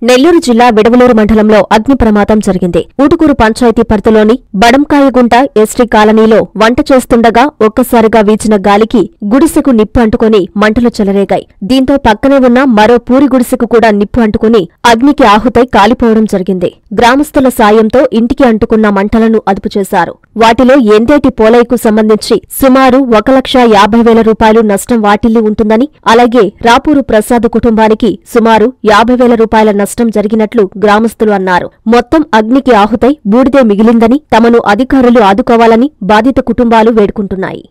నెల్లూరు జిల్లా విడవలూరు మండలంలో అగ్ని ప్రమాదం జరిగింది ఊటుకూరు పంచాయతీ పరిధిలోని బడంకాయగుంట ఎస్టీ కాలనీలో వంట చేస్తుండగా ఒక్కసారిగా వీచిన గాలికి గుడిసెకు నిప్పు అంటుకుని మంటలు చెలరేగాయి దీంతో పక్కనే ఉన్న మరో పూరి గుడిసెకు కూడా నిప్పు అంటుకుని అగ్నికి ఆహుతై కాలిపోవడం జరిగింది గ్రామస్తుల సాయంతో ఇంటికి అంటుకున్న మంటలను అదుపు చేశారు వాటిలో ఎందేటి పోలైకు సంబంధించి సుమారు ఒక లక్ష యాభై వేల రూపాయలు నష్టం వాటిల్లి ఉంటుందని అలాగే రాపూరు ప్రసాద్ కుటుంబానికి సుమారు యాభై వేల రూపాయల నష్టం జరిగినట్లు గ్రామస్తులు అన్నారు మొత్తం అగ్నికి ఆహుతై బూడిదే మిగిలిందని తమను అధికారులు ఆదుకోవాలని బాధిత కుటుంబాలు వేడుకుంటున్నాయి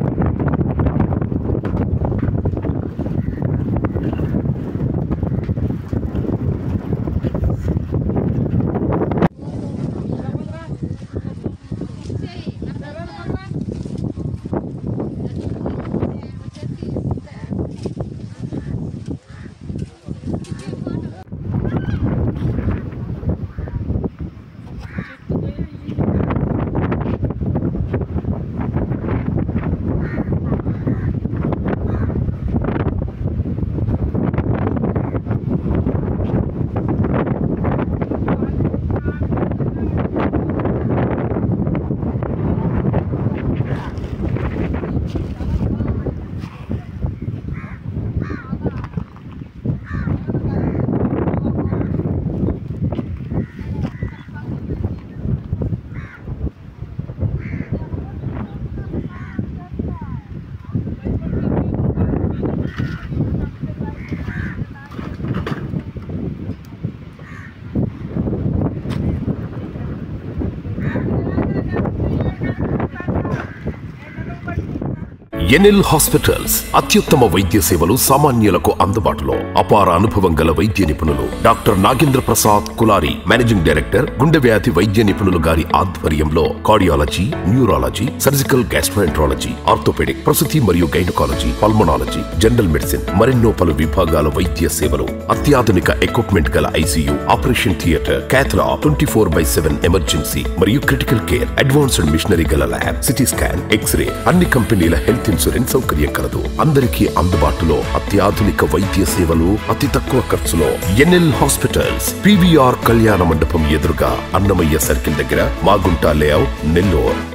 ఎన్ఎల్ హాస్పిటల్స్ అత్యుత్తమ వైద్య సేవలు సామాన్యులకు అందుబాటులో అపార అనుభవం గల వైద్య నిపుణులు doctor Nagendra Prasad Kulari managing director గుండె వ్యాధి వైద్య నిపుణులు గారి ఆధ్వర్యంలో cardiology neurology surgical gastroenterology orthopaedic ప్రసూతి మరియు గైనకాలజీ పల్మనాలజీ జనరల్ మెడిసిన్ మరెన్నో పలు విభాగాల వైద్య సేవలు అత్యాధునిక ఎక్విప్మెంట్ గల ICU operation theatre cath lab twenty four by seven emergency మరియు క్రిటికల్ కేర్ అడ్వాన్స్డ్ మిషనరీ గల ల్యాబ్ సిటీ స్కాన్ ఎక్స్రే అన్ని కంపెనీల హెల్త్ ఇన్సూరెన్స్ సౌకర్యం కలదు అందరికీ అందుబాటులో అత్యాధునిక వైద్య సేవలు అతి తక్కువ ఖర్చులో ఎన్ఎల్ హాస్పిటల్స్ పివిఆర్ కళ్యాణ మండపం ఎదురుగా అన్నమయ్య సర్కిల్ దగ్గర మాగుంట లేఅవుట్ నెల్లూరు